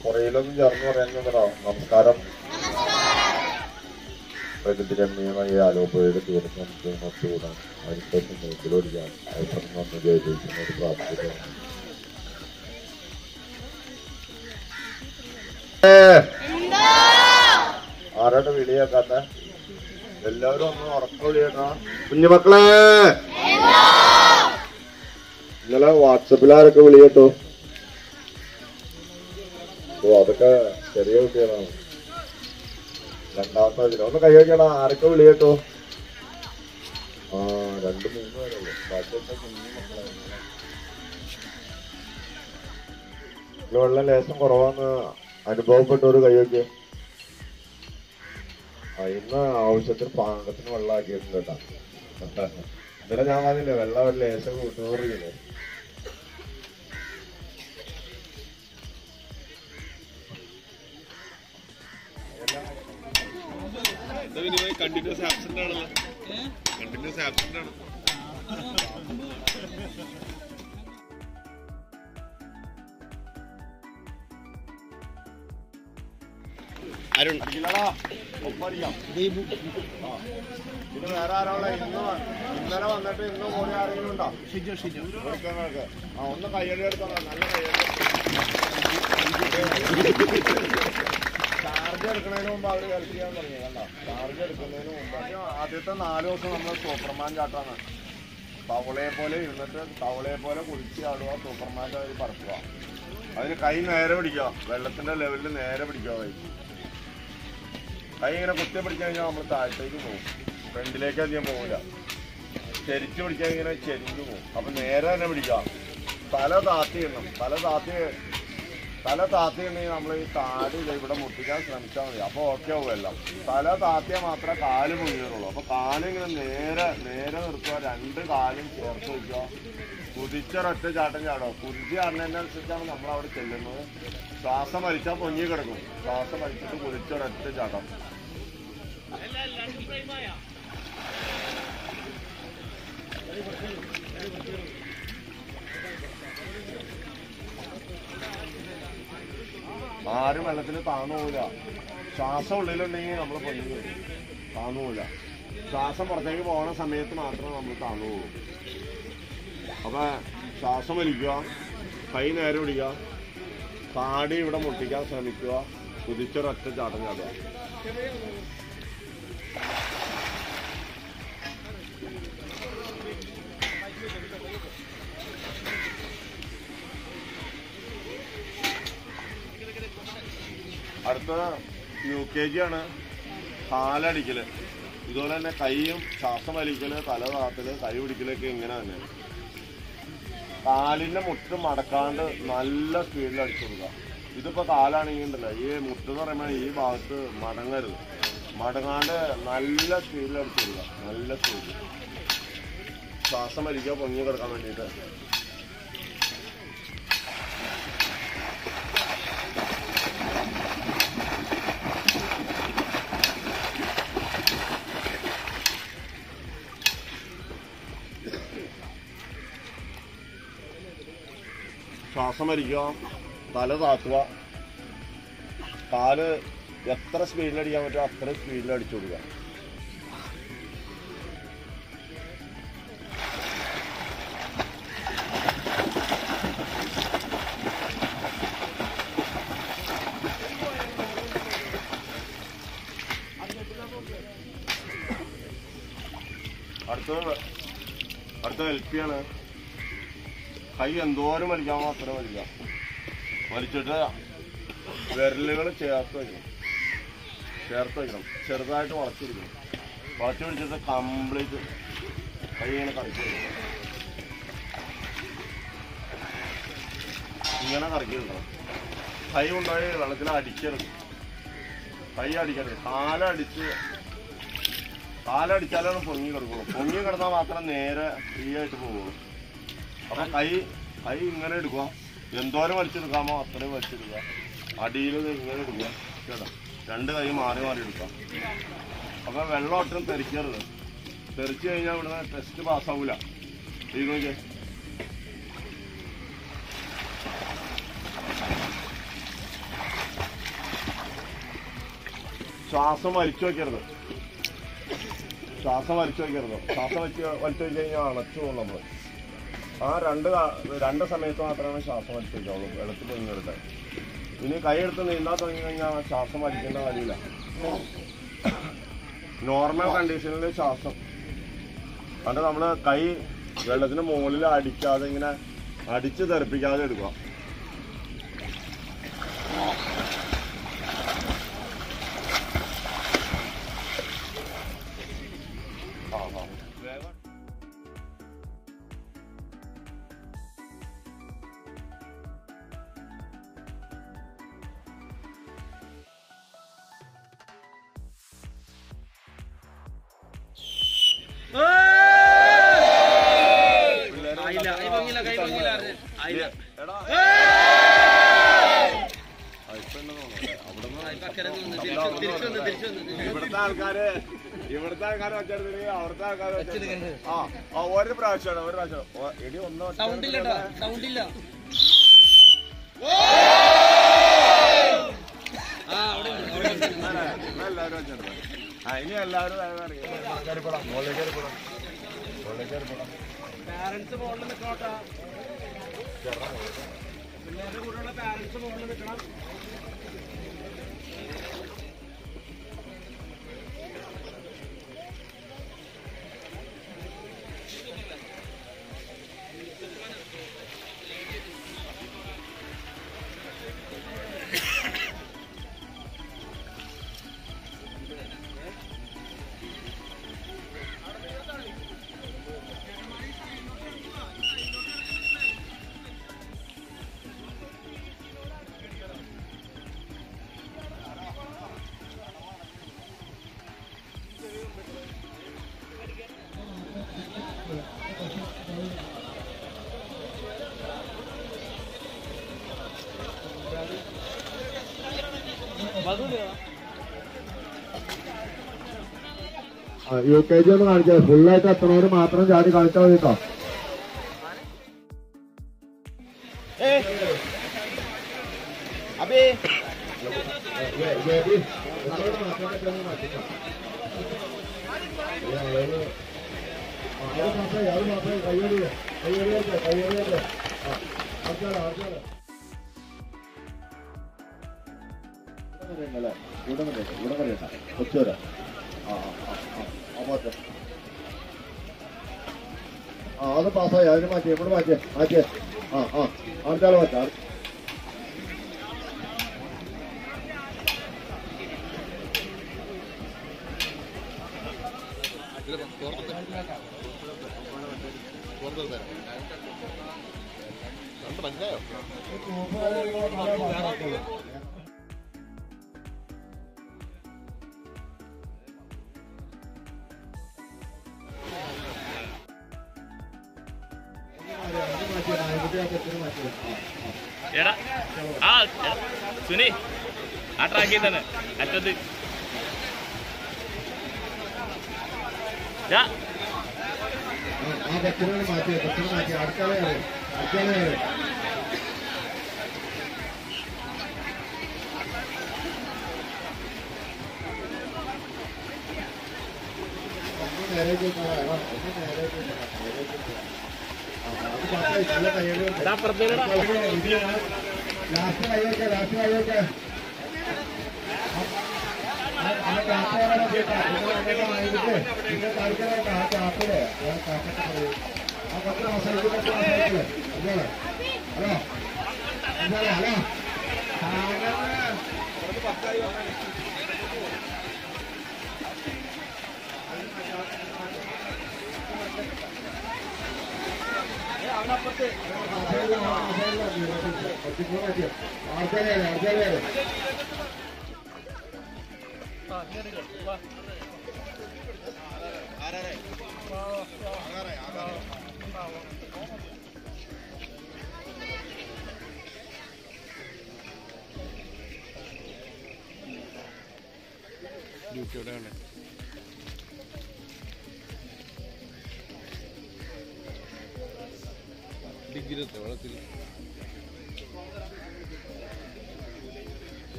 പുറയിലൊന്നും ചേർന്ന് പറയുന്നതോ നമസ്കാരം പ്രകൃതി രമണീയമായ ആലോപയുടെ തീർന്ന് നമുക്ക് ഒത്തുകൂടാൻ അതിനുശേഷം നീക്കിലൊടിക്കാൻ അവസരം വന്ന് ജയിക്കുന്നതിന് പ്രാർത്ഥിക്കുന്നു ആരാണ് വിളിയാക്കാത്ത എല്ലാവരും ഒന്ന് ഉറക്കം വിളിയേക്കാ കുഞ്ഞുമക്കളെ ഇന്നലെ വാട്സപ്പിൽ ആരൊക്കെ വിളിയേട്ടോ ഓ അതൊക്കെ ചെറിയ കുട്ടികളാണ് രണ്ടാമത്തെ ഇതിന് ഒന്ന് കൈ വയ്ക്കടാ ആരൊക്കെ വിളിയേട്ടോ ആ രണ്ട് മൂന്ന് പേരുള്ളൂ ബാക്കിയൊക്കെ കുഞ്ഞു മക്കളായിരുന്നു ഇതില് വെള്ളം ലേശം കുറവാന്ന് അനുഭവപ്പെട്ട ഒരു കൈ വയ്ക്കേ ആ ഇന്ന് ആവശ്യത്തിന് പാകത്തിന് വെള്ളം ആക്കിയിട്ടുണ്ട് കേട്ടാ ഇന്നലെ ഞാൻ പറഞ്ഞില്ലേ വെള്ളം ഒരു ലേശം കൂട്ടുന്നൂറില്ലേ കണ്ടിന്യൂസ് ആബ്സെന്റ് ആണല്ലോ കണ്ടിന്യൂസ് ആബ്സെന്റ് ആണ് അരുൺ ഇല്ലടാ, ഒപ്പടിക്കാം. ആ. പിന്നെ വേറെ ആരാ ഉള്ളെ? ഇന്ന് വ- ഇന്നലെ വന്നിട്ട് ഇന്ന് കൂടെ ആരെങ്കിലും ഉണ്ടോ വിളിക്കുന്നവർക്ക്. ആ ഒന്ന് കയ്യടി എടുത്തോ നല്ല കയ്യടി ചാർജ് എടുക്കുന്നതിന് മുമ്പ് അവര് ഹെൽപ്പ് ചെയ്യാൻ തുടങ്ങി കണ്ടോ ചാർജ് എടുക്കുന്നതിന് മുമ്പ് ആദ്യം ആദ്യത്തെ നാല് ദിവസം നമ്മൾ സൂപ്പർമാൻ ചാട്ടാണ് തവളയെ പോലെ ഇരുന്നിട്ട് തവളയെ പോലെ കുളിച്ച് ആടുക സൂപ്പർമാൻ്റെ ഒരു പറക്കുക അതിന് കൈ നേരെ പിടിക്കുക വെള്ളത്തിന്റെ ലെവലിൽ നേരെ പിടിക്കുക കൈ കൈ ഇങ്ങനെ കുത്തി പിടിച്ചു കഴിഞ്ഞാൽ നമ്മൾ താഴത്തേക്ക് പോകും ഫ്രണ്ടിലേക്ക് അധികം പോകില്ല ചെരിച്ച് പിടിക്കാൻ ഇങ്ങനെ ചെരിഞ്ഞു പോകും അപ്പൊ നേരെ തന്നെ പിടിക്കാം തല താത്തി ഇടണം തല താത്തി തല താത്തി ഉണ്ടെങ്കിൽ നമ്മൾ ഈ താടി ദേ ഇവിടെ മുട്ടിക്കാൻ ശ്രമിച്ചാൽ മതി അപ്പൊ ഓക്കെ ആവും എല്ലാം തല താത്തിയാൽ മാത്രമേ കാല് മുങ്ങിയുള്ളൂ അപ്പൊ കാല് ഇങ്ങനെ നേരെ നേരെ നിർത്തുക രണ്ട് കാലും ചേർത്ത് വയ്ക്കുക കുതിച്ചൊരൊറ്റ ചാട്ടം ചാടുക കുതിച്ച് ചാടുന്നതിനനുസരിച്ചാണ് നമ്മൾ അവിടെ ചെല്ലുന്നത് ശ്വാസം വലിച്ചാൽ പൊങ്ങി കിടക്കും ശ്വാസം വലിച്ചിട്ട് കുതിച്ചൊരൊറ്റ ചാട്ടം ആരും വെള്ളത്തിൽ താന്നു പോവില്ല ശ്വാസം ഉള്ളിലുണ്ടെങ്കിൽ നമ്മൾ പൊങ്ങി വരും താന്നു പോവില്ല ശ്വാസം പുറത്തേക്ക് പോകുന്ന സമയത്ത് മാത്രം നമ്മൾ താന്നു പോകും അപ്പൊ ശ്വാസം വലിക്കുക കൈ നേരെ പിടിക്കുക താടി ഇവിടെ മുട്ടിക്കാൻ ശ്രമിക്കുക കുതിച്ചൊരൊറ്റ ചാട്ടം ചാടുക അടുത്ത യു കെ ജി ആണ് കാലടിക്കല് ഇതുപോലെ തന്നെ കൈയും ശ്വാസം വലിക്കല് തല താത്തല് കൈ പിടിക്കലൊക്കെ ഇങ്ങനെ തന്നെ കാലിന്റെ മുട്ട് മടക്കാണ്ട് നല്ല സ്പീഡിൽ അടിച്ചു കൊടുക്കുക ഇതിപ്പോ കാലാണെങ്കിൽ ഉണ്ടല്ലോ ഈ മുട്ട് എന്ന് പറയുമ്പോൾ ഈ ഭാഗത്ത് മടങ്ങരുത് മടങ്ങാണ്ട് നല്ല സ്പീഡിൽ അടിച്ചു കൊടുക്കുക നല്ല സ്പീഡിൽ ശ്വാസം വലിക്കുക പൊങ്ങി കിടക്കാൻ വേണ്ടിയിട്ട് ശ്വാസം വലിക്കുക തല താത്തുക കാല് എത്ര സ്പീഡിൽ അടിക്കാൻ പറ്റുമോ അത്ര സ്പീഡിൽ അടിച്ചു കൊടുക്കുക അടുത്തത് അടുത്ത എൽ പി ആണ് കൈ എന്തോരം വലിക്കാമോ അത്ര വലിക്കാം വലിച്ചിട്ട് വിരലുകൾ ചേർത്ത് വയ്ക്കണം ചേർത്ത് വയ്ക്കണം ചെറുതായിട്ട് വളച്ചു പിടിക്കണം വളച്ചു പിടിച്ചിട്ട് കംപ്ലീറ്റ് കൈ ഇങ്ങനെ കറക്കി എടുക്കണം ഇങ്ങനെ കറക്കി എടുക്കണം കൈ കൊണ്ടുപോയി വെള്ളത്തിൽ അടിക്കരുത് കൈ അടിക്കരുത് കാലടിച്ച് കാലടിച്ചാലാണ് പൊങ്ങി കിടക്കുള്ളൂ പൊങ്ങി കിടന്നാൽ മാത്രം നേരെ ഫ്രീ ആയിട്ട് പോകുള്ളൂ അപ്പൊ കൈ കൈ ഇങ്ങനെ എടുക്കുക എന്തോരം വലിച്ചെടുക്കാമോ അത്രയും വലിച്ചെടുക്കുക അടിയിൽ ഇങ്ങനെ എടുക്കുക കേട്ടോ രണ്ട് കൈ മാറി മാറി എടുക്കുക അപ്പൊ വെള്ളം ഒട്ടും തെറിക്കരുത് തെറിച്ചു കഴിഞ്ഞാൽ ഇവിടുന്ന് ടെസ്റ്റ് പാസ്സാവൂല ഇത് നോക്കിയേ ശ്വാസം വലിച്ചു വെക്കരുത് ശ്വാസം വലിച്ചു വെക്കരുത് ശ്വാസം വലിച്ച് വലിച്ചു വെച്ച് കഴിഞ്ഞാൽ അണച്ചു പോകും നമ്മൾ ആ രണ്ട് കാ- രണ്ട് സമയത്ത് മാത്രമേ ശ്വാസം വലിച്ചു വെക്കാവുള്ളൂ വെള്ളത്തിൽ പൊങ്ങിയെടുക്കാൻ ഇനി കൈ എടുത്ത് നീന്താൻ തുടങ്ങി കഴിഞ്ഞാൽ ശ്വാസം വലിക്കേണ്ട കാര്യമില്ല നോർമൽ കണ്ടീഷനിൽ ശ്വാസം അത് നമ്മൾ കൈ വെള്ളത്തിന് മുകളിൽ അടിക്കാതെ ഇങ്ങനെ അടിച്ച് തെറിപ്പിക്കാതെ എടുക്കുക ആ ആ വേഗം എടാ ആ, ഇപ്പൊ എന്നെ തോന്നുന്നു. അവിടുന്ന് ഇവിടുത്തെ ആൾക്കാര് ഇവിടുത്തെ ആൾക്കാര് വെച്ചെടുത്തിട്ട് അവിടുത്തെ ആൾക്കാര് വെച്ചെടുത്തിട്ട് ആ ആ ഒരു പ്രാവശ്യമാണ് ഒരു പ്രാവശ്യം ഓ, എടി ഒന്ന് സൗണ്ട് ഇല്ലട്ടോ സൗണ്ട് ഇല്ല ആ അവിടെ ഉണ്ട്, അവിടെ ഉണ്ട്. എല്ലാവരും വെച്ചെടുത്തു ആ ഇനി എല്ലാവരും വേഗം ഇറങ്ങി. കയറിപ്പോടാം മുകളിലേക്ക് കയറിപ്പോടാം മുകളിലേക്ക് കയറിപ്പോടാം പാരന്റ്സ് മുകളിൽ നിൽക്കണോട്ടാ പിള്ളേരുടെ കൂടെയുള്ള പാരന്റ്സ് മുകളിൽ നിൽക്കണം യു കെ ജി ഒന്ന് കാണിച്ചത് ഫുള്ളായിട്ട് എത്തണവര് മാത്രം ചാടി കാണിച്ചാൽ മതി കേട്ടോ അബേ ഇവിടെ പറയണ്ട കൊച്ചുവരാ ആ ആ ആ ആ പോട്ടെ ആ അത് പാസ്സായി അതിന് മാറ്റിയേ ഇവിടെ മാറ്റിയേ മാറ്റിയേ ആ ആ അടുത്താൾ മാറ്റാം എടാ ആ എടാ, സുനി ആ ട്രാക്കിൽ തന്നെ അറ്റത്ത് ദാ, ആ കൊച്ചിനെ മാറ്റിയേ കൊച്ചിനെ മാറ്റി അടുത്താളെ അടുത്താളെ ഒന്ന് നേരേക്ക് വെക്കണം, എടാ, ഒന്ന് നേരേക്ക് വെക്കണം, നേരേക്ക് വെക്കണം. ആ, അത് പാസ്സായി, നല്ല കയ്യടി ഉണ്ട്. ദാ അപ്പുറത്തേക്ക് ഇടാ. ലാസ്റ്റ് കൈയൊക്കെ ലാസ്റ്റ് കൈയൊക്കെ ആ കാപ്പ വരാൻ കേട്ടാ നിങ്ങൾ അങ്ങനെ വാങ്ങിയിട്ട് നിങ്ങൾ കളിക്കാനായിട്ട് ആ കാപ്പിലെ ആ കാപ്പൊക്കെ പറയും ആ പത്ത് മാസം ഇത് പത്ത് മാസമായിട്ടില്ലേ ഇതാണ് ഹലോ എന്താണ് ഹലോ ആർക്കാരെയാണ് ആർക്കാരെയാണ്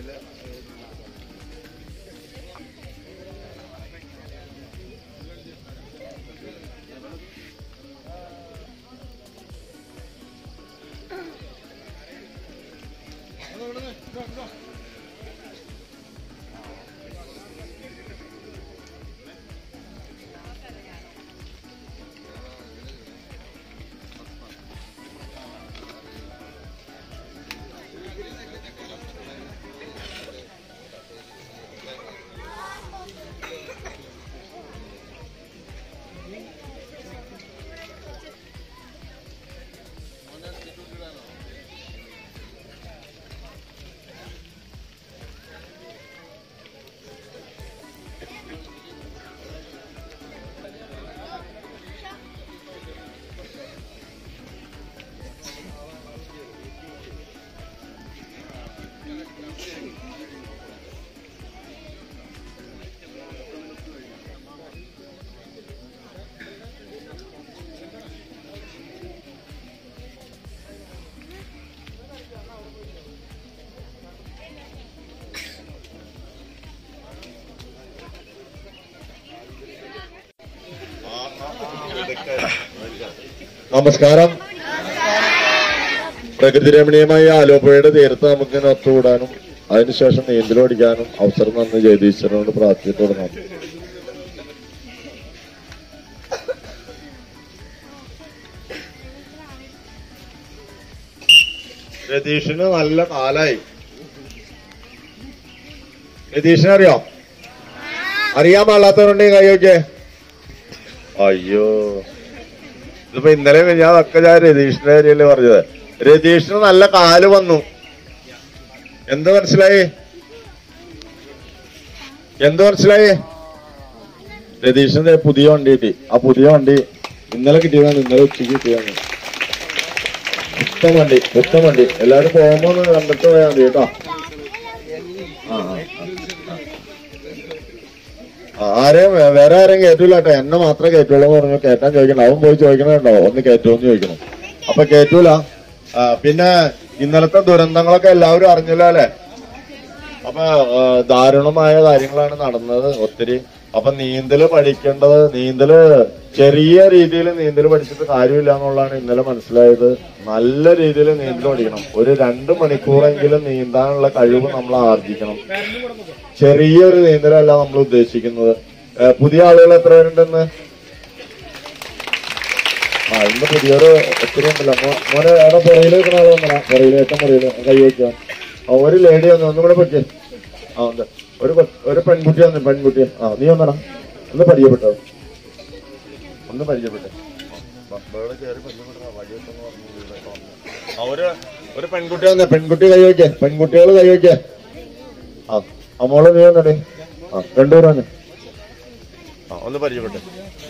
നമസ്കാരം പ്രകൃതി രമണീയമായ ആലോപ്പുഴയുടെ തീരത്ത് നമുക്ക് ഇങ്ങനെ ഒത്തുകൂടാനും അതിനുശേഷം നീന്തലോടിക്കാനും അവസരം നന്ന് ജഗദീശ്വരനോട് പ്രാർത്ഥിച്ചു തുടങ്ങാം രതീഷിന് നല്ല കാലായി രതീഷിനെ അറിയോ അറിയാൻ പാടില്ലാത്തവരുണ്ടെങ്കിൽ കൈയൊക്കെ അയ്യോ ഇതിപ്പോ ഇന്നലെ ഞാൻ അതൊക്കെ ഞാൻ രതീഷിന്റെ കാര്യമല്ലേ പറഞ്ഞത് രതീഷിന് നല്ല കാല് വന്നു എന്ത് മനസ്സിലായി എന്ത് മനസ്സിലായി രതീഷിന്റെ പുതിയ വണ്ടി കിട്ടി ആ പുതിയ വണ്ടി ഇന്നലെ കിട്ടിയതാണ് ഇന്നലെ ഉച്ചയ്ക്ക് കിട്ടിയതാണ് ഉത്തമ വണ്ടി ഉത്തമ വണ്ടി എല്ലാരും പോകുമ്പോ ഒന്ന് കണ്ടിട്ട് പോയാൽ മതി കേട്ടോ ആ ആ, ആ ആരെയും വേ- വേറെ ആരെയും കേറ്റൂല കേട്ടോ എന്നെ മാത്രമേ കേറ്റുള്ളൂ എന്ന് പറഞ്ഞു കേറ്റാൻ ചോദിക്കണം അവൻ പോയി ചോദിക്കണുണ്ടോ ഒന്ന് കേറ്റുമെന്ന് ചോദിക്കണം അപ്പൊ കേറ്റൂല ആ, പിന്നെ ഇന്നലത്തെ ദുരന്തങ്ങളൊക്കെ എല്ലാവരും അറിഞ്ഞല്ലോ അല്ലെ അപ്പൊ ആ, ദാരുണമായ കാര്യങ്ങളാണ് നടന്നത് ഒത്തിരി അപ്പൊ നീന്തല് പഠിക്കേണ്ടത് നീന്തല് ചെറിയ രീതിയിൽ നീന്തൽ പഠിച്ചിട്ട് കാര്യമില്ല എന്നുള്ളതാണ് ഇന്നലെ മനസ്സിലായത് നല്ല രീതിയിൽ നീന്തൽ പഠിക്കണം ഒരു രണ്ട് മണിക്കൂറെങ്കിലും നീന്താനുള്ള കഴിവ് നമ്മൾ ആർജിക്കണം ചെറിയൊരു നീന്തലല്ല നമ്മൾ ഉദ്ദേശിക്കുന്നത് ഏ, പുതിയ ആളുകൾ എത്ര പേരുണ്ടെന്ന് ആ ഇന്ന് പുതിയൊരു ഒത്തിരി ഉണ്ടല്ലോ മോ- മോനെ അവിടെ പുറയിൽ വെക്കുന്ന ആള് വന്നടാ പുറയിൽ ഏറ്റവും പുറയിൽ കൈ വെക്കുക ആ ഒരു ലേഡി വന്നു ഒന്നും കൂടെ പറ്റിയ ആ ഉണ്ട് ഒരു കൊ- ഒരു പെൺകുട്ടി വന്നു പെൺകുട്ടി ആ നീ വന്നടാ ഒന്ന് പരിചയപ്പെട്ടോ ഒന്ന് പരിചയപ്പെട്ടെ ആ, ഒരു ഒരു പെൺകുട്ടി വന്നേ പെൺകുട്ടി കൈ വെക്കേ പെൺകുട്ടികൾ കൈ വെക്കേ ആ ആ മോള് നീ വന്നടേ ആ രണ്ടുപേരും വന്നേ ആ ഒന്ന് പരിചയപ്പെട്ടെ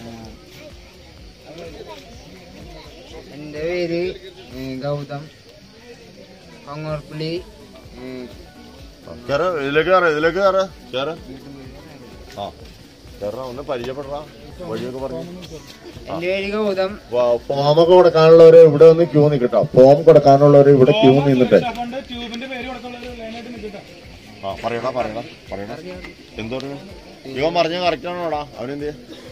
എൻ്റെ പേര് ഏ, ഗൗതം പങ്ങോർപ്പള്ളി ഏ, കേറ ഇതിലേക്ക് കയറ ഇതിലേക്ക് കയറ കേറ ആ കേറ ഒന്ന് പരിചയപ്പെടാ വഴിയൊക്കെ പറഞ്ഞു എൻ്റെ പേര് ഗൗതം ഫോമൊക്കെ കൊടുക്കാനുള്ളവര് ഇവിടെ ഒന്ന് ക്യൂ നിൽക്കട്ടോ ഫോം കൊടുക്കാനുള്ളവര് ഇവിടെ ക്യൂ നിന്നിട്ട് ട്യൂബിന്റെ പേര് കൊടുക്കുള്ളത് ലൈനായിട്ട് നിൽക്കട്ടെ ആ പറയടാ പറയടാ പറയടാ എന്തോ പറഞ്ഞു ഇവൻ പറഞ്ഞ കറക്റ്റ് ആണോടാ അവനെന്ത്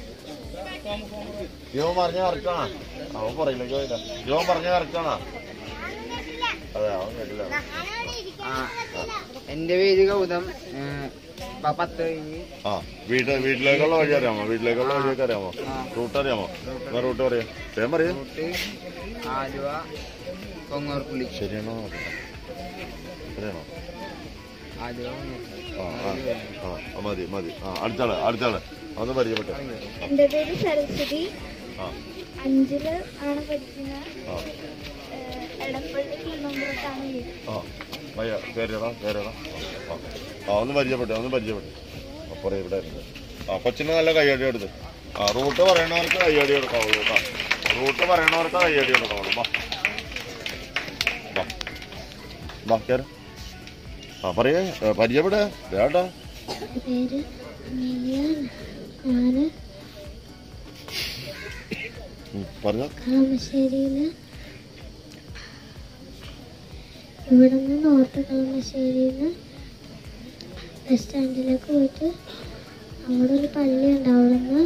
ഇവൻ പറഞ്ഞ കറക്റ്റ് ആണോ അവൻ പറയില്ലെങ്കിൽ പോയില്ല ഇവൻ പറഞ്ഞ കറക്റ്റ് ആണോ അതെ അവൻ കേട്ടില്ല ആ എൻ്റെ പേര് ഗൗതം ഏ, പ- പത്ത് കഴിഞ്ഞ് ആ വീട്ട് വീട്ടിലേക്കുള്ള വഴി അറിയാമോ വീട്ടിലേക്കുള്ള വഴിയൊക്കെ അറിയാമോ റൂട്ട് അറിയാമോ എന്നാ റൂട്ട് പറയാം വേഗം പറയാ റൂട്ട് ആലുവ കൊങ്ങോർപ്പള്ളി ശരിയാണോ നോക്കട്ടെ. ശരിയാണോ ആലുവ ആ ആ ആ ആ, മതി മതി ആ അടുത്താള് അടുത്താള് ഒന്ന് പരിചയപ്പെട്ടെ എൻ്റെ പേര് സരസ്വതി ആ അഞ്ചില് ആണ് പഠിക്കുന്നത് ആ ഏഹ് എടപ്പള്ളി കിളുമ്പുറത്താണ് വീട് ആ വയ്യ കയറിയടാ കയറിയടാ ആ ആ ഒന്ന് പരിചയപ്പെട്ടെ ഒന്ന് പരിചയപ്പെട്ടെ അപ്പുറം ഇവിടെ ഉണ്ട്. ആ കൊച്ചിന് നല്ല കയ്യടി എടുത്ത് ആ റൂട്ട് പറയണവർക്ക് കയ്യടി എടുക്കാവുള്ളൂ കേട്ടോ റൂട്ട് പറയണവർക്ക് കയ്യടി എടുക്കാവുള്ളൂ വാ വാ വാ കയറി ആ പറയേ ഏ, പരിചയപ്പെടേ വേണ്ട പേര് നീയാണ് ഞാൻ പറഞ്ഞോ കളമശ്ശേരിയിൽ ഇവിടെ നിന്ന് നോർത്ത് കളമശ്ശേരിയിൽ നിന്ന് ബസ് സ്റ്റാൻഡിലേക്ക് പോയിട്ട് അവിടെ ഒരു പള്ളി ഉണ്ട് അവിടെ നിന്ന്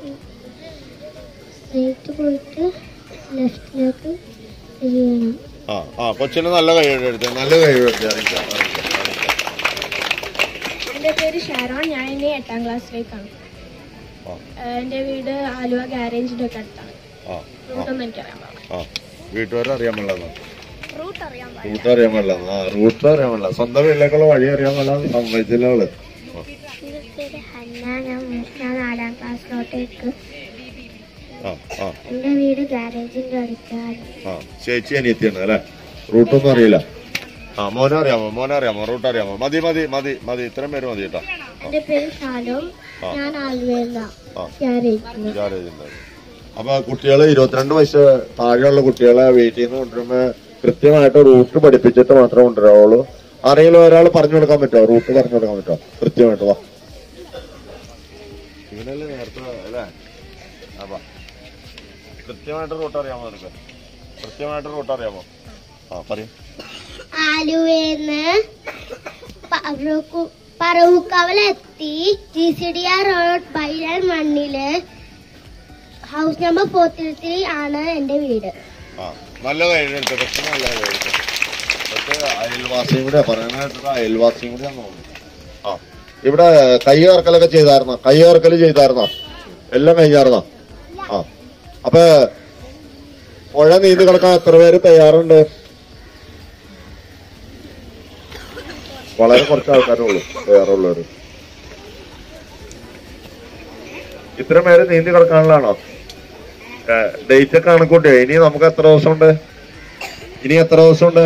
സ്ട്രേറ്റ് പോയിട്ട് ലെഫ്റ്റിലേക്ക് തിരിയണം ആ ആ കൊച്ചിന് നല്ല കഴിവെടുത്ത് നല്ല കഴിവെടുത്ത് അറിയിക്കാം അറിയിക്കാം അറിയിക്കാം എൻ്റെ പേര് ഷാരോൺ ഞാൻ ഇനി എട്ടാം ക്ലാസ്സിലേക്കാണ് ആ. ഏഹ് എൻ്റെ വീട് ആലുവ ഗാരേജിൻ്റെ ഒക്കെ അടുത്താണ് ആ റൂട്ടൊന്നും എനിക്കറിയാൻ പാടില്ല ആ വീട്ടുകാരെ അറിയാൻ പാടില്ലെന്ന് റൂട്ട് അറിയാൻ പാടില്ല റൂട്ട് അറിയാൻ പാടില്ല ആ റൂട്ട് അറിയാൻ പാടില്ല സ്വന്തം വീട്ടിലേക്കുള്ള വഴി അറിയാൻ പാടില്ല സമ്മതിച്ചില്ല അവള് എൻ്റെ പേര് ഹന്ന ഞാൻ ഞാൻ നാലാം ക്ലാസ്സിലോട്ടേക്ക് ആ ആ എൻ്റെ വീട് ഗാരേജിൻ്റെ അടുത്താണ് ആ ചേച്ചി അനിയത്തിയാണ് അല്ലേ റൂട്ടൊന്നും അറിയില്ല ആ മോനെ അറിയാമോ മോനെ അറിയാമോ റൂട്ട് അറിയാമോ മതി മതി മതി മതി ഇത്രയും പേര് മതി കേട്ടോ എൻ്റെ പേര് ഷാലോം ആ. ഞാൻ ആലുവയില ആ ഗാരേജിൽ ഗാരേജിന്റെ അപ്പൊ കുട്ടികളെ ഇരുപത്തിരണ്ട് വയസ്സ് താഴെയുള്ള കുട്ടികളെ വീട്ടിൽ നിന്ന് കൊണ്ടുവരുമ്പോ കൃത്യമായിട്ട് റൂട്ട് പഠിപ്പിച്ചിട്ട് മാത്രമേ കൊണ്ടുവരാവുള്ളൂ ആരെങ്കിലും ഒരാൾ പറഞ്ഞു കൊടുക്കാൻ പറ്റുമോ റൂട്ട് പറഞ്ഞു കൊടുക്കാൻ പറ്റുമോ കൃത്യമായിട്ട് വാ ഇവനല്ലേ നേരത്തെ അല്ലേ അപ്പൊ കൃത്യമായിട്ട് റൂട്ട് അറിയാമോ നിനക്ക് കൃത്യമായിട്ട് റൂട്ട് അറിയാമോ ആ പറയും ആലുവന്ന് പറവുക്കവലെത്തി G C D R road ബൈരൽ മണ്ണില് ഹൗസ് നമ്പർ ഫോർട്ടി ത്രീ ആണ് എൻ്റെ വീട് ആ നല്ല കഴിവെടുത്ത് കൊച്ചു നല്ല കഴിവെടുത്ത് പക്ഷേ അയൽവാസിയും കൂടെ പറയാനായിട്ട് അയൽവാസിയും കൂടെ തോന്നുന്നു ആ ഇവിടെ കൈ കറക്കലൊക്കെ ചെയ്തായിരുന്നോ കൈ കറക്കല് ചെയ്തായിരുന്നോ എല്ലാം കഴിഞ്ഞായിരുന്നോ ആ അപ്പൊ പുഴ നീന്തി കിടക്കാൻ എത്ര പേര് തയ്യാറുണ്ട് വളരെ കുറച്ച് ആൾക്കാരേ ഉള്ളൂ തയ്യാറുള്ളവര് ഇത്ര പേര് നീന്തി കിടക്കാനുള്ളതാണോ ഡേറ്റ് ഒക്കെ കണക്കൂട്ടിയോ ഇനി നമുക്ക് എത്ര ദിവസമുണ്ട് ഇനി എത്ര ദിവസമുണ്ട്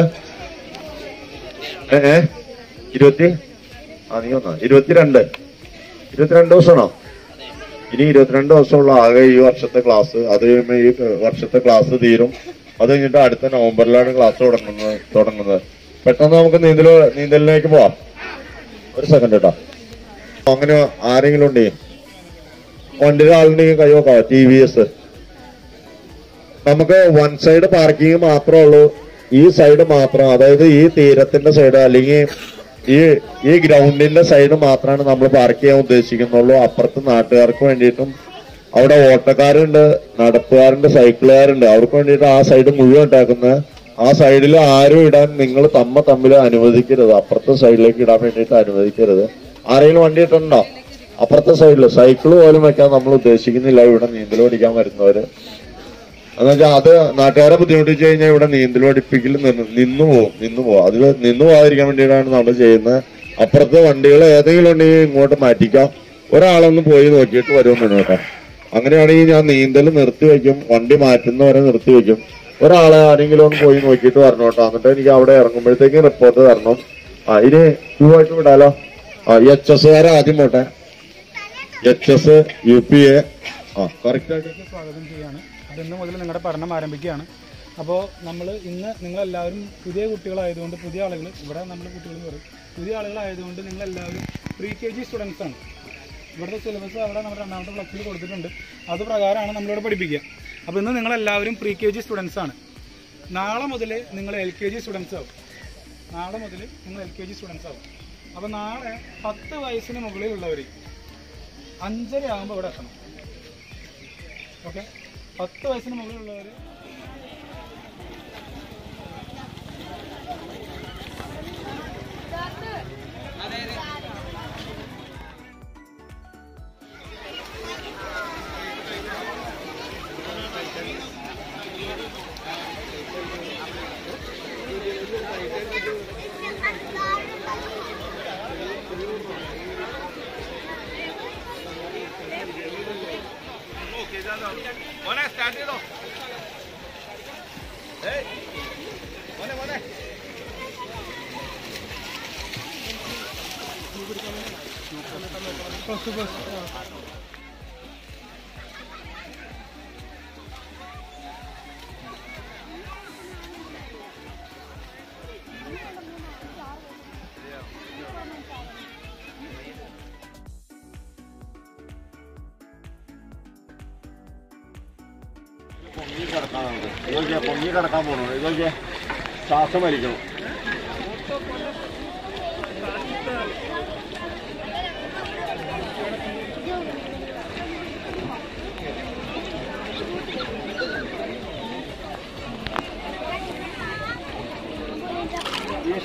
ഏ ഏ? ഇരുപത്തി ആ നീ ഒന്നാ ഇരുപത്തിരണ്ട് ഇരുപത്തിരണ്ട് ദിവസമാണോ ഇനി ഇരുപത്തിരണ്ട് ദിവസമുള്ള ആകെ ഈ വർഷത്തെ ക്ലാസ് അത് കഴിയുമ്പോ ഈ വർഷത്തെ ക്ലാസ് തീരും അത് കഴിഞ്ഞിട്ട് അടുത്ത നവംബറിലാണ് ക്ലാസ് തുടങ്ങുന്നത് തുടങ്ങുന്നത് പെട്ടെന്ന് നമുക്ക് നീന്തൽ നീന്തലിലേക്ക് പോവാം ഒരു സെക്കൻഡ് കേട്ടോ അങ്ങനെ ആരെങ്കിലും ഉണ്ടെങ്കിൽ വണ്ടിയിൽ ആളുണ്ടെങ്കിൽ കൈ നോക്കാം ടി വി എസ് നമുക്ക് വൺ സൈഡ് പാർക്കിംഗ് മാത്രമേ ഉള്ളൂ ഈ സൈഡ് മാത്രം അതായത് ഈ തീരത്തിന്റെ സൈഡ് അല്ലെങ്കിൽ ഈ ഈ ഗ്രൗണ്ടിന്റെ സൈഡ് മാത്രമാണ് നമ്മൾ പാർക്ക് ചെയ്യാൻ ഉദ്ദേശിക്കുന്നുള്ളൂ അപ്പുറത്ത് നാട്ടുകാർക്ക് വേണ്ടിയിട്ടും അവിടെ ഓട്ടക്കാരുണ്ട് നടപ്പുകാരുണ്ട് സൈക്കിളുകാരുണ്ട് അവർക്ക് വേണ്ടിയിട്ട് ആ സൈഡ് മുഴുവൻ ഉണ്ടാക്കുന്നത് ആ സൈഡിൽ ആരും ഇടാൻ നിങ്ങൾ തമ്മ തമ്മിൽ അനുവദിക്കരുത് അപ്പുറത്തെ സൈഡിലേക്ക് ഇടാൻ വേണ്ടിയിട്ട് അനുവദിക്കരുത് ആരെങ്കിലും വണ്ടി ഇട്ടുണ്ടോ അപ്പുറത്തെ സൈഡിൽ സൈക്കിൾ പോലും വെക്കാൻ നമ്മൾ ഉദ്ദേശിക്കുന്നില്ല ഇവിടെ നീന്തൽ പഠിക്കാൻ വരുന്നവര് എന്നുവെച്ചാൽ അത് നാട്ടുകാരെ ബുദ്ധിമുട്ടിച്ച് കഴിഞ്ഞാൽ ഇവിടെ നീന്തൽ പഠിപ്പിക്കൽ നിന്ന് നിന്നു പോകും നിന്നു പോകും അത് നിന്നു പോകാതിരിക്കാൻ വേണ്ടിയിട്ടാണ് നമ്മൾ ചെയ്യുന്നത് അപ്പുറത്തെ വണ്ടികൾ ഏതെങ്കിലും ഉണ്ടെങ്കിൽ ഇങ്ങോട്ട് മാറ്റിക്കാം ഒരാളൊന്ന് പോയി നോക്കിയിട്ട് വരുമെന്ന് കേട്ടോ അങ്ങനെയാണെങ്കിൽ ഞാൻ നീന്തൽ നിർത്തി വെക്കും വണ്ടി മാറ്റുന്നവരെ നിർത്തി വെക്കും ഒരാളെ ആരെങ്കിലും ഒന്ന് പോയി നോക്കിയിട്ട് വരണം കേട്ടോ എന്നിട്ട് എനിക്ക് അവിടെ ഇറങ്ങുമ്പോഴത്തേക്ക് റിപ്പോർട്ട് തരണം ആ ഇനി ക്യൂ ആയിട്ട് വിടാലോ ആ എച്ച് എസ്സുകാരെ ആദ്യം പോട്ടെ H S U P A ആ കറക്റ്റ് ആയിട്ട് ഇതിലേക്ക് സ്വാഗതം ചെയ്യാണ് അപ്പോൾ ഇന്ന് മുതൽ നിങ്ങളുടെ പഠനം ആരംഭിക്കുകയാണ് അപ്പോൾ നമ്മൾ ഇന്ന് നിങ്ങളെല്ലാവരും പുതിയ കുട്ടികളായതുകൊണ്ട് പുതിയ ആളുകൾ ഇവിടെ നമ്മൾ കുട്ടികൾ എന്ന് പറയും പുതിയ ആളുകളായതുകൊണ്ട് നിങ്ങളെല്ലാവരും പ്രീ കെ ജി സ്റ്റുഡൻസ് ആണ് ഇവിടുത്തെ സിലബസ് അവിടെ നമ്മുടെ രണ്ടാമത്തെ ഫ്ലക്സിൽ കൊടുത്തിട്ടുണ്ട് അത് പ്രകാരമാണ് നമ്മളിവിടെ പഠിപ്പിക്കുക അപ്പോൾ ഇന്ന് നിങ്ങളെല്ലാവരും പ്രീ കെ ജി സ്റ്റുഡൻസ് ആണ് നാളെ മുതൽ നിങ്ങൾ എൽ കെ ജി സ്റ്റുഡൻസ് ആവും നാളെ മുതൽ നിങ്ങൾ എൽ കെ ജി സ്റ്റുഡൻസ് ആവും അപ്പോൾ നാളെ പത്ത് വയസ്സിന് മുകളിലുള്ളവർ അഞ്ചര ആകുമ്പോൾ ഇവിടെ എത്തണം ഓക്കെ പത്ത് വയസ്സിന് മുകളിലുള്ളവർ മോനെ സ്റ്റാർട്ട് ചെയ്തോ പൊങ്ങി കിടക്കാൻ നമുക്ക് ഇതൊക്കെ പൊങ്ങി കിടക്കാൻ പോണു ഇതൊക്കെ ശ്വാസം വലിക്കണം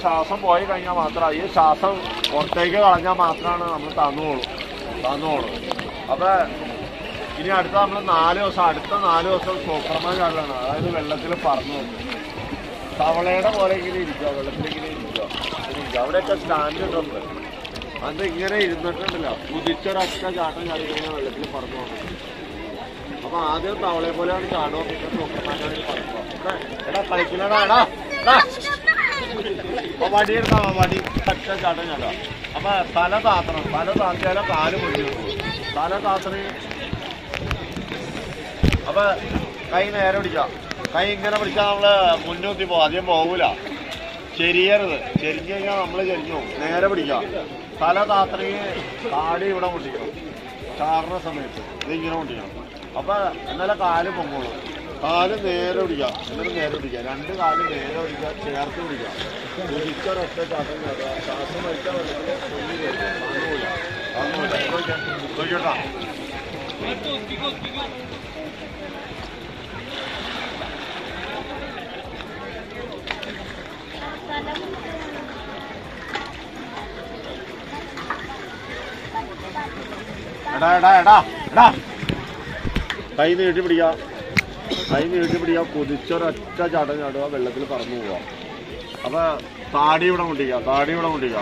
ശ്വാസം പോയി കഴിഞ്ഞാൽ മാത്രം ഈ ശ്വാസം പുറത്തേക്ക് കളഞ്ഞാൽ മാത്രമാണ് നമ്മൾ തന്നുകൊള്ളൂ തന്നുകൊള്ളൂ അപ്പൊ ഇനി അടുത്ത നമ്മൾ നാല് ദിവസം അടുത്ത നാല് ദിവസം സൂപ്പർമാൻ ചാടലാണ് അതായത് വെള്ളത്തിൽ പറന്നു നോക്കും തവളയുടെ പോലെ ഇങ്ങനെ ഇരിക്കുക വെള്ളത്തിൽ ഇങ്ങനെ ഇരിക്കുക ഇങ്ങനെ ഇരിക്കുക. അവിടെയൊക്കെ സ്റ്റാൻഡ് ഇട്ടുണ്ട് അത് ഇങ്ങനെ ഇരുന്നിട്ടുണ്ടല്ലോ കുതിച്ചൊരൊറ്റ ചാട്ടം ചാടി കഴിഞ്ഞാൽ വെള്ളത്തിൽ പറന്നു പോകും അപ്പൊ ആദ്യം തവളയെ പോലെയാണ് ചാടുക പിന്നെ സൂപ്പർമാനാണ് പറക്കുക ഇവിടെ എടാ കളിക്കണടാ എടാ എടാ. അപ്പൊ വടി എടുക്കാം വടി ഒറ്റ ചാട്ടം ചാടുക അപ്പൊ തല താത്തണം തല താത്തിയാലേ കാല് പൊട്ടി തല താത്തണ അപ്പൊ കൈ നേരെ പിടിക്കാം കൈ ഇങ്ങനെ പിടിച്ചാൽ നമ്മള് മുന്നോട്ടി പോകും അധികം പോകൂല ചെരിയരുത് ചെരിഞ്ഞു കഴിഞ്ഞാൽ നമ്മൾ ചെരിഞ്ഞു പോകും നേരെ പിടിക്കാം തല താത്തണെങ്കിൽ കാടി ഇവിടെ മുട്ടിക്കണം ചാറുന്ന സമയത്ത് ഇതിങ്ങനെ മുട്ടിക്കണം അപ്പൊ എന്നാലേ കാല് പൊങ്ങുള്ളൂ കാല് നേരെ പിടിക്കാം എന്നിട്ട് നേരെ പിടിക്കാം രണ്ട് കാല് നേരെ പിടിക്കുക ചേർത്ത് പിടിക്കാം കുതിച്ചൊരൊറ്റ ചാട്ടം ചാടുക ശ്വാസം വലിച്ച വെള്ളത്തിൽ പൊങ്ങി കയറുക താങ്ങൂല താങ്ങൂല നോക്കിയാ നോക്കിയോട്ടാ എടാ എടാ എടാ എടാ കൈ നീട്ടി പിടിക്കുക കൈ നീട്ടി പിടിക്കുക കുതിച്ചൊരൊറ്റ ചാട്ടം ചാടുക വെള്ളത്തിൽ പറന്നു പോവാ അപ്പൊ താടി ഇവിടെ മുട്ടിക്കുക താടി ഇവിടെ മുട്ടിക്കുക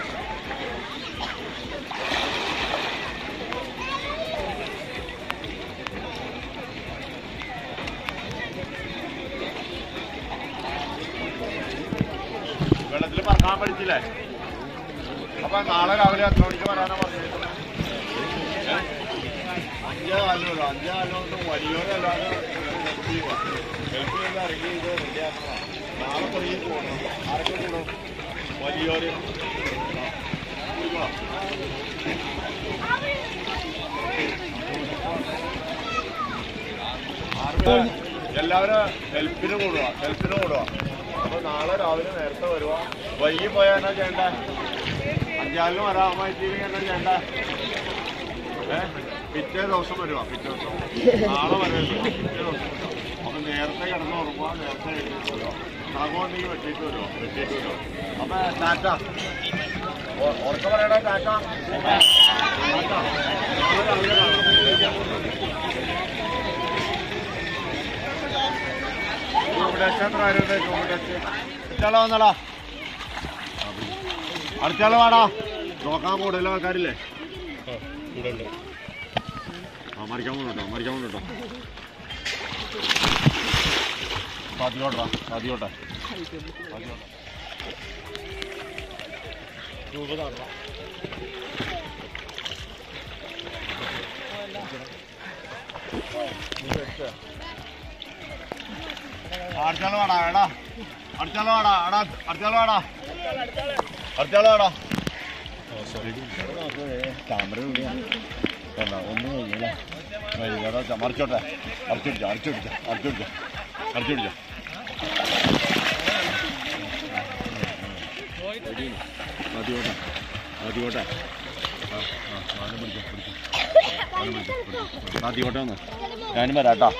വെള്ളത്തിൽ പറക്കാൻ പഠിച്ചില്ലേ അപ്പൊ നാളെ രാവിലെ എത്ര മണിക്ക് വരാനാ പറഞ്ഞിരിക്കുന്നത് അഞ്ചേ കാലമല്ലോ അഞ്ചേ കാലം കൊണ്ട് വലിയവരല്ലാതെ ഹെൽപ്പ് ചെയ്യുക ഹെൽപ്പ് ചെയ്ത് ഇറങ്ങി ഇത് റെഡിയാക്കണം നാളെ തുടങ്ങി പോകണം ആരൊക്കെ കൂടും വലിയവര് ആ, കൂടിക്കോ. ആർക്ക് എല്ലാവരും ഹെൽപ്പിന് കൂടുക ഹെൽപ്പിന് കൂടുക അപ്പൊ നാളെ രാവിലെ നേരത്തെ വരുക വൈകി പോയാൽ എന്നാ ചെയ്യണ്ട അഞ്ചാലിന് വരാമായിട്ട് എന്നാ ചെയ്യണ്ട ഏ? പിറ്റേ ദിവസം വരുവാ പിറ്റേ ദിവസം നാളെ വരരുത് പിറ്റേ ദിവസം അപ്പൊ നേരത്തെ കിടന്ന് ഉറങ്ങുക നേരത്തെ എഴുതിയിട്ട് വരുവാ തകമുണ്ടെങ്കിൽ വെട്ടിയിട്ട് വരുമോ വെട്ടിയിട്ട് വരുമോ അപ്പൊ ടാറ്റ ഉ- ഉറക്കെ പറയടാ ടാറ്റ ടാറ്റ നാളെ രാവിലെ കാണാം ചൂടച്ച ആരുണ്ട് ചൂടച്ച് അടുത്താളോ വന്നടാ അടുത്താള് വാടാ നോക്കാൻ കൂടുതൽ ആൾക്കാരില്ലേ ആ മറിക്കാൻ പോകുന്നുണ്ടോ മറിക്കാൻ പോകുന്നുണ്ടോ സാധ്യോട്ടാ സാധ്യോട്ടെ സാധ്യോട്ടെ രൂപ താണ്ടാ അടുത്താള് വാടാ എടാ അടുത്താള് വാടാ എടാ അടുത്താള് വാടാ അടുത്താള് വാടാ ക്യാമറ ഒന്നും കഴിഞ്ഞില്ല വൈകുന്നേരം മറിച്ചോട്ടെ അരച്ചുപിടിച്ച അരച്ചുപിടിച്ച അരച്ചുപിടിച്ച അരച്ചുപിടിച്ച മതിയോട്ടെ മതിയോട്ടെ ആ ആ ഞാനും പിടിക്കാം പിടിക്കാം ഞാനും പിടിക്കാം പിടിക്കാം മതിയോട്ടെ ഒന്ന് ഞാനും വരാം കേട്ടോ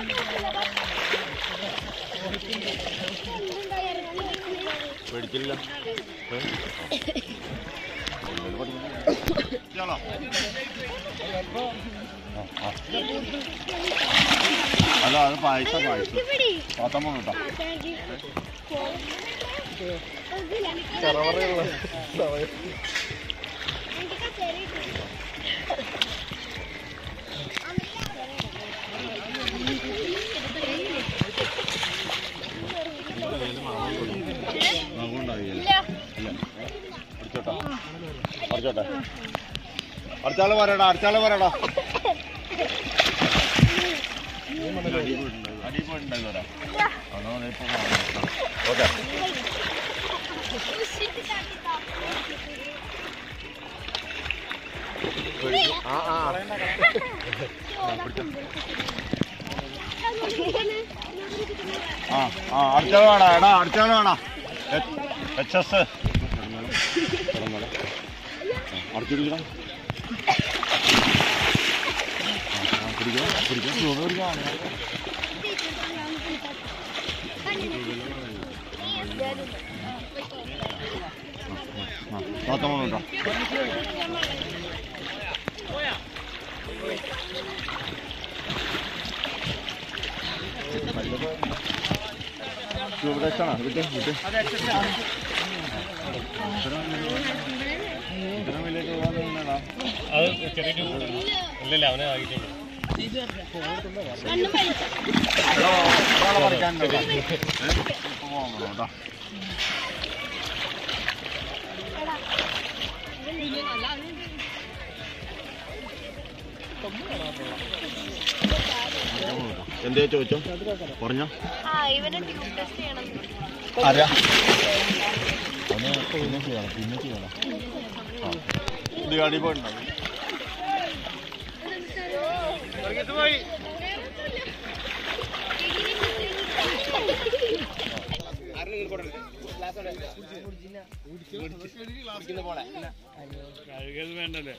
പേടിക്കില്ല ചലോ അല്ല അത് പായസം പായസം പത്തൊമ്പത് കേട്ടോ ഉണ്ടാവില്ല ഇല്ല അടിച്ചോട്ടോ അടിച്ചോട്ടെ അടുത്താള് പറയടാ അടുത്താള് പറയടാ അടിപോയിട്ടുണ്ടായില്ല ഓക്കെ ആ ആ ആ ആ അടുത്താള് വേടാ എടാ അടുത്താള് വേടാ എച്ച് എസ് അടുത്തിരിക്കണം പിടിക്കാം പിടിക്കാം ചൂട് പിടിക്കാം Thank you. നോക്കാം കേട്ടോ ഉപദേശാണോ വിട്ട് വിട്ട് ഇത്ര വലിയ രൂപ അത് ചെറിയ ഇല്ലല്ല അവനെ ആയിട്ടുള്ളൂ എന്തേ ചോദിച്ചോ പറഞ്ഞോ ആ ഇവനെ ട്യൂബ് ടെസ്റ്റ് ചെയ്യണം ആരാ അവന് പിന്നെ ചെയ്യണം പിന്നെ ചെയ്യണം ആ ഇത് ഗാഡി പോയിട്ടുണ്ടാവും കഴുകത് വേണ്ടല്ലേ